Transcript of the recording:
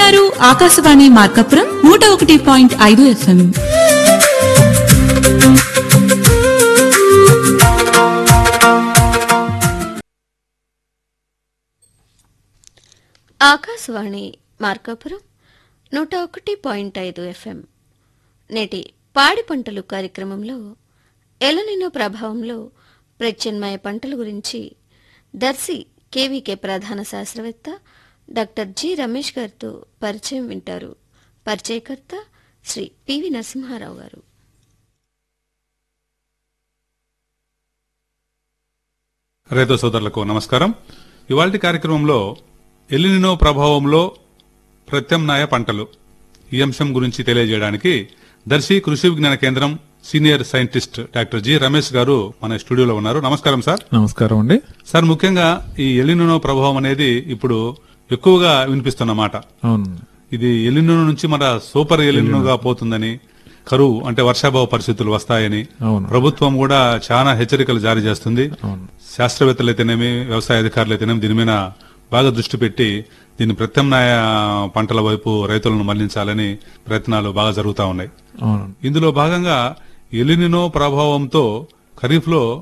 వింటున్నారు ఆకాశవాణి మార్కపురం నూట ఒకటి పాయింట్ ఐదు ఎఫ్ఎం ఆకాశవాణి మార్కాపురం నూట ఒకటి పాయింట్ ఐదు ఎఫ్ఎం నేటి పాడి పంటలు కార్యక్రమంలో ఎలనినో ప్రభావంలో ప్రత్యామ్నాయ పంటల గురించి దర్శి కేవీకే ప్రధాన శాస్త్రవేత్త డాక్టర్ జి రమేష్ గారితో పరిచయం వింటారు పరిచయకర్త శ్రీ పివి నరసింహారావు గారు రైతు సోదరులకు నమస్కారం ఇవాల్టి కార్యక్రమంలో ఎలినినో ప్రభావంలో ప్రత్యామ్నాయ పంటలు ఈ అంశం గురించి తెలియజేయడానికి Darsi Krishi Vignana Kendram senior scientist doctor G Ramesh garu మన స్టూడియోలో ఉన్నారు నమస్కారం సార్ నమస్కారం అండి సార్ ముఖ్యంగా ఈ ఎలినినో ప్రభావం అనేది ఇప్పుడు ఎక్కువగా వినిపిస్తున్నమాట అవును ఇది ఎలినో నుంచి మన సూపర్ ఎలినోగా పోతుందని కరువు అంటే వర్షాభావ పరిస్థితులు వస్తాయని అవును. ప్రభుత్వం కూడా చాలా హెచ్చరికలు జారీ చేస్తుంది అవును శాస్త్రవేత్తలు అయితేనేమి వ్యవసాయ అధికారులు అయితేనేమి దీని మీద బాగా దృష్టి పెట్టి దీన్ని ప్రత్యామ్నాయ పంటల వైపు రైతులను మళ్లించాలని ప్రయత్నాలు బాగా జరుగుతా ఉన్నాయి అవును ఇందులో భాగంగా ఎలినినో ప్రభావంతో ఖరీఫ్ లో